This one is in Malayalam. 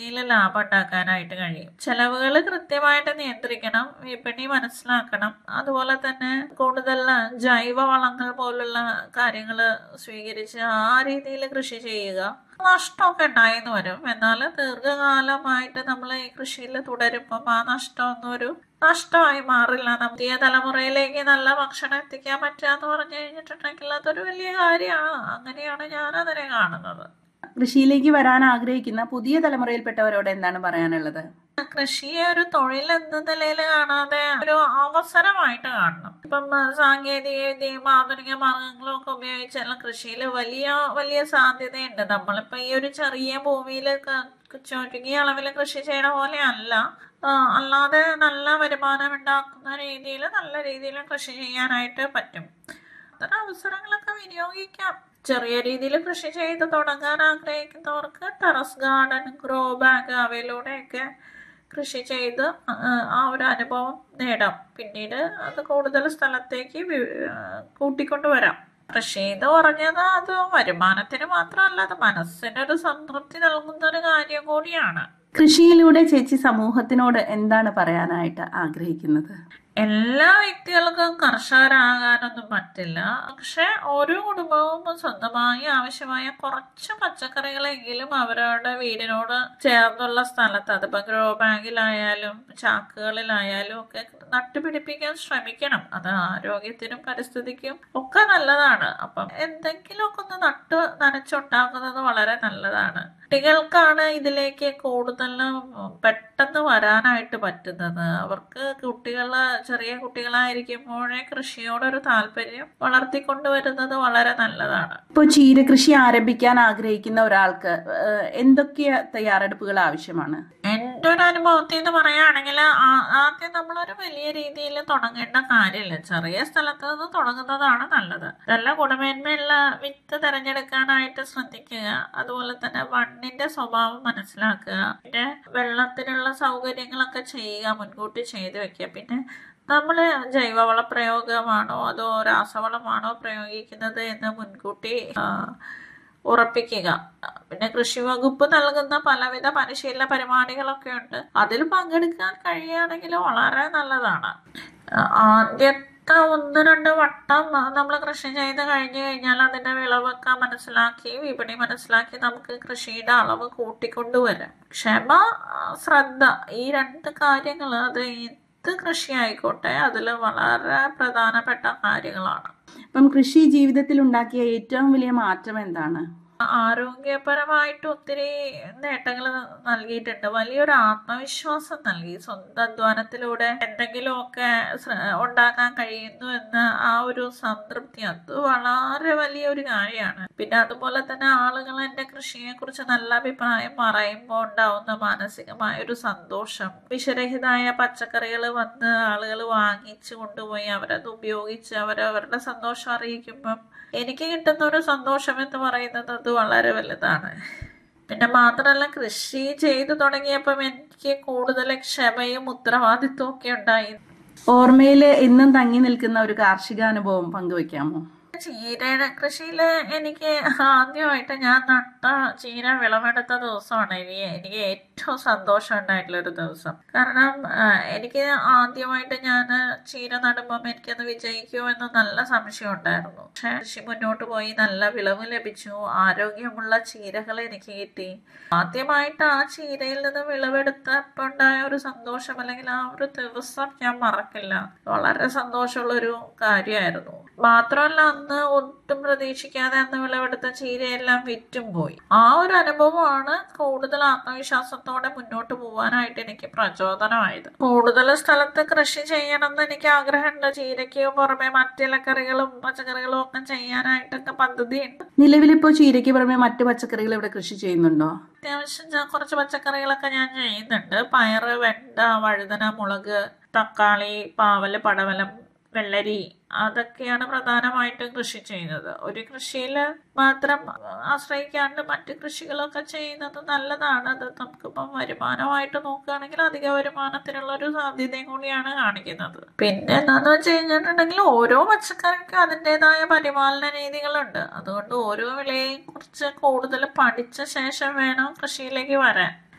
രീതിയിൽ ലാഭം ഉണ്ടാക്കാനായിട്ട് കഴിയും ചെലവുകൾ കൃത്യമായിട്ട് നിയന്ത്രിക്കണം വിപണി മനസ്സിലാക്കണം അതുപോലെ തന്നെ കൂടുതൽ ജൈവ വളങ്ങൾ പോലുള്ള കാര്യങ്ങൾ സ്വീകരിച്ച് ആ രീതിയിൽ കൃഷി ചെയ്യുക നഷ്ടമൊക്കെ ഉണ്ടായെന്ന് വരും എന്നാൽ ദീർഘകാലമായിട്ട് നമ്മൾ ഈ കൃഷിയിൽ തുടരുമ്പം ആ നഷ്ടമൊന്നും ഒരു നഷ്ടമായി മാറില്ല നമ്മ- പുതിയ തലമുറയിലേക്ക് നല്ല ഭക്ഷണം എത്തിക്കാൻ പറ്റുക എന്ന് പറഞ്ഞു കഴിഞ്ഞിട്ടുണ്ടെങ്കിൽ അതൊരു വലിയ കാര്യമാണ് അങ്ങനെയാണ് ഞാൻ അതിനെ കാണുന്നത് കൃഷിയിലേക്ക് വരാൻ ആഗ്രഹിക്കുന്ന പുതിയ തലമുറയിൽപ്പെട്ടവരോട് എന്താണ് പറയാനുള്ളത് കൃഷിയെ ഒരു തൊഴിൽ എന്ന നിലയിൽ കാണാതെ ഒരു അവസരമായിട്ട് കാണണം ഇപ്പം ആ, സാങ്കേതിക വിദ്യയും ആധുനിക മാർഗങ്ങളും ഒക്കെ ഉപയോഗിച്ചുള്ള കൃഷിയിൽ വലിയ വലിയ സാധ്യതയുണ്ട് നമ്മളിപ്പോ ഈ ഒരു ചെറിയ ഭൂമിയിൽ ചുരുങ്ങിയ അളവിൽ കൃഷി ചെയ്യണ പോലെ അല്ല ആ, അല്ലാതെ നല്ല വരുമാനം ഉണ്ടാക്കുന്ന രീതിയിൽ നല്ല രീതിയിൽ കൃഷി ചെയ്യാനായിട്ട് പറ്റും അത്തരം അവസരങ്ങളൊക്കെ വിനിയോഗിക്കാം ചെറിയ രീതിയിൽ കൃഷി ചെയ്ത് തുടങ്ങാൻ ആഗ്രഹിക്കുന്നവർക്ക് ടെറസ് ഗാർഡൻ ഗ്രോ ബാഗ് അവയിലൂടെയൊക്കെ കൃഷി ചെയ്ത് ആ, ആ ഒരു അനുഭവം നേടാം പിന്നീട് അത് കൂടുതൽ സ്ഥലത്തേക്ക് വി- ആ, കൂട്ടിക്കൊണ്ടുവരാം കൃഷി എന്ന് പറഞ്ഞത് അത് വരുമാനത്തിന് മാത്രമല്ല അത് മനസ്സിനൊരു സംതൃപ്തി നൽകുന്ന ഒരു കാര്യം കൂടിയാണ് കൃഷിയിലൂടെ ചേച്ചി സമൂഹത്തിനോട് എന്താണ് പറയാനായിട്ട് ആഗ്രഹിക്കുന്നത് എല്ലാ വ്യക്തികൾക്കും കർഷകരാകാനൊന്നും പറ്റില്ല പക്ഷെ ഓരോ കുടുംബവും സ്വന്തമായി ആവശ്യമായ കുറച്ച് പച്ചക്കറികളെങ്കിലും അവരുടെ വീടിനോട് ചേർന്നുള്ള സ്ഥലത്ത് അതിപ്പോ ഗ്രോ ബാഗിലായാലും ചാക്കുകളിലായാലും ഒക്കെ നട്ടുപിടിപ്പിക്കാൻ ശ്രമിക്കണം അത് ആരോഗ്യത്തിനും പരിസ്ഥിതിക്കും ഒക്കെ നല്ലതാണ് അപ്പം എന്തെങ്കിലുമൊക്കെ ഒന്ന് നട്ട് നനച്ചുണ്ടാക്കുന്നത് വളരെ നല്ലതാണ് കുട്ടികൾക്കാണ് ഇതിലേക്ക് കൂടുതൽ പെട്ടെന്ന് വരാനായിട്ട് പറ്റുന്നത് അവർക്ക് കുട്ടികള് ചെറിയ കുട്ടികളായിരിക്കുമ്പോഴേ കൃഷിയോടൊരു താല്പര്യം വളർത്തിക്കൊണ്ടുവരുന്നത് വളരെ നല്ലതാണ് ഇപ്പോൾ ചീരകൃഷി ആരംഭിക്കാൻ ആഗ്രഹിക്കുന്ന ഒരാൾക്ക് ഏഹ്, എന്തൊക്കെ തയ്യാറെടുപ്പുകൾ ആവശ്യമാണ് എൻ്റെ ഒരു അനുഭവത്തിൽ നിന്ന് പറയുകയാണെങ്കിൽ ആ- ആദ്യം നമ്മളൊരു വലിയ രീതിയിൽ തുടങ്ങേണ്ട കാര്യമില്ല ചെറിയ സ്ഥലത്ത് നിന്ന് തുടങ്ങുന്നതാണ് നല്ലത് നല്ല ഗുണമേന്മയുള്ള വിത്ത് തിരഞ്ഞെടുക്കാനായിട്ട് ശ്രദ്ധിക്കുക അതുപോലെ തന്നെ മണ്ണിന്റെ സ്വഭാവം മനസ്സിലാക്കുക പിന്നെ വെള്ളത്തിനുള്ള സൗകര്യങ്ങളൊക്കെ ചെയ്യുക മുൻകൂട്ടി ചെയ്തു വെക്കുക പിന്നെ നമ്മൾ ജൈവവള പ്രയോഗമാണോ അതോ രാസവളമാണോ പ്രയോഗിക്കുന്നത് എന്ന് മുൻകൂട്ടി ആ, ഉറപ്പിക്കുക പിന്നെ കൃഷി വകുപ്പ് നൽകുന്ന പലവിധ പരിശീലന പരിപാടികളൊക്കെ ഉണ്ട് അതിൽ പങ്കെടുക്കാൻ കഴിയുകയാണെങ്കിൽ വളരെ നല്ലതാണ് ആ, ആദ്യത്തെ ഒന്ന് രണ്ട് വട്ടം നമ്മൾ കൃഷി ചെയ്ത് കഴിഞ്ഞു കഴിഞ്ഞാൽ അതിന്റെ വിളവൊക്കെ മനസ്സിലാക്കി വിപണി മനസ്സിലാക്കി നമുക്ക് കൃഷിയുടെ അളവ് കൂട്ടിക്കൊണ്ടുവരാം ക്ഷമ ആ, ശ്രദ്ധ ഈ രണ്ട് കാര്യങ്ങൾ അത് എന്ത് കൃഷി ആയിക്കോട്ടെ അതിൽ വളരെ പ്രധാനപ്പെട്ട കാര്യങ്ങളാണ് ഇപ്പം കൃഷി ജീവിതത്തിൽ ഉണ്ടാക്കിയ ഏറ്റവും വലിയ മാറ്റം എന്താണ് ആരോഗ്യപരമായിട്ട് ഒത്തിരി നേട്ടങ്ങൾ നൽകിയിട്ടുണ്ട് വലിയൊരു ആത്മവിശ്വാസം നൽകി സ്വന്തം അധ്വാനത്തിലൂടെ എന്തെങ്കിലുമൊക്കെ ശ്ര- ഉണ്ടാക്കാൻ കഴിയുന്നു എന്ന ആ ഒരു സംതൃപ്തി അത് വളരെ വലിയൊരു കാര്യമാണ് പിന്നെ അതുപോലെ തന്നെ ആളുകൾ എന്റെ കൃഷിയെ കുറിച്ച് നല്ല അഭിപ്രായം പറയുമ്പോൾ ഉണ്ടാവുന്ന മാനസികമായ ഒരു സന്തോഷം വിഷരഹിതമായ പച്ചക്കറികൾ വന്ന് ആളുകൾ വാങ്ങിച്ചു കൊണ്ടുപോയി അവരത് ഉപയോഗിച്ച് അവരവരുടെ സന്തോഷം അറിയിക്കുമ്പം എനിക്ക് കിട്ടുന്ന ഒരു സന്തോഷം എന്ന് പറയുന്നത് അത് വളരെ വലുതാണ് പിന്നെ മാത്രമല്ല കൃഷി ചെയ്തു തുടങ്ങിയപ്പം എനിക്ക് കൂടുതൽ ക്ഷമയും ഉത്തരവാദിത്വവും ഒക്കെ ഉണ്ടായി ഓർമ്മയിൽ എന്നും തങ്ങി നിൽക്കുന്ന ഒരു കാർഷിക അനുഭവം പങ്കുവെക്കാമോ ചീരയുടെ കൃഷിയില് എനിക്ക് ആദ്യമായിട്ട് ഞാൻ നട്ട ചീര വിളവെടുത്ത ദിവസമാണ് എനിക്ക് എനിക്ക് ഏറ്റവും സന്തോഷം ഉണ്ടായിട്ടുള്ള ഒരു ദിവസം കാരണം ആ, എനിക്ക് ആദ്യമായിട്ട് ഞാൻ ചീര നടുമ്പം എനിക്കത് വിജയിക്കുമോ എന്ന് നല്ല സംശയം ഉണ്ടായിരുന്നു പക്ഷെ കൃഷി മുന്നോട്ട് പോയി നല്ല വിളവ് ലഭിച്ചു ആരോഗ്യമുള്ള ചീരകൾ എനിക്ക് കിട്ടി ആദ്യമായിട്ട് ആ ചീരയിൽ നിന്ന് വിളവെടുത്തപ്പോൾ ഉണ്ടായ ഒരു സന്തോഷം അല്ലെങ്കിൽ ആ ഒരു ദിവസം ഞാൻ മറക്കില്ല വളരെ സന്തോഷമുള്ള ഒരു കാര്യമായിരുന്നു മാത്രമല്ല അന്ന് ഒട്ടും പ്രതീക്ഷിക്കാതെ അന്ന് വിളവെടുത്ത ചീരയെല്ലാം വിറ്റും പോയി ആ ഒരു അനുഭവമാണ് കൂടുതൽ ആത്മവിശ്വാസത്തോടെ മുന്നോട്ട് പോകാനായിട്ട് എനിക്ക് പ്രചോദനമായത് കൂടുതൽ സ്ഥലത്ത് കൃഷി ചെയ്യണമെന്ന് എനിക്ക് ആഗ്രഹമുണ്ട് ചീരയ്ക്ക് പുറമെ മറ്റിലക്കറികളും പച്ചക്കറികളും ഒക്കെ ചെയ്യാനായിട്ടൊക്കെ പദ്ധതിയുണ്ട് നിലവിലിപ്പോ ചീരയ്ക്ക് പുറമെ മറ്റു പച്ചക്കറികൾ ഇവിടെ കൃഷി ചെയ്യുന്നുണ്ടോ അത്യാവശ്യം ഞാൻ കുറച്ച് പച്ചക്കറികളൊക്കെ ഞാൻ ചെയ്യുന്നുണ്ട് പയറ് വെണ്ട വഴുതന മുളക് തക്കാളി പാവല് പടവലം വെള്ളരി അതൊക്കെയാണ് പ്രധാനമായിട്ടും കൃഷി ചെയ്യുന്നത് ഒരു കൃഷിയിൽ മാത്രം ആശ്രയിക്കാണ്ട് മറ്റു കൃഷികളൊക്കെ ചെയ്യുന്നത് നല്ലതാണ് അത് നമുക്കിപ്പം വരുമാനമായിട്ട് നോക്കുകയാണെങ്കിൽ അധിക വരുമാനത്തിനുള്ള ഒരു സാധ്യതയും കൂടിയാണ് കാണിക്കുന്നത് പിന്നെ എന്താന്ന് വെച്ച് കഴിഞ്ഞിട്ടുണ്ടെങ്കിൽ ഓരോ പച്ചക്കറിക്കും അതിൻ്റെതായ പരിപാലന രീതികളുണ്ട് അതുകൊണ്ട് ഓരോ വിളയെയും കുറിച്ച് കൂടുതൽ പഠിച്ച ശേഷം വേണം കൃഷിയിലേക്ക് വരാൻ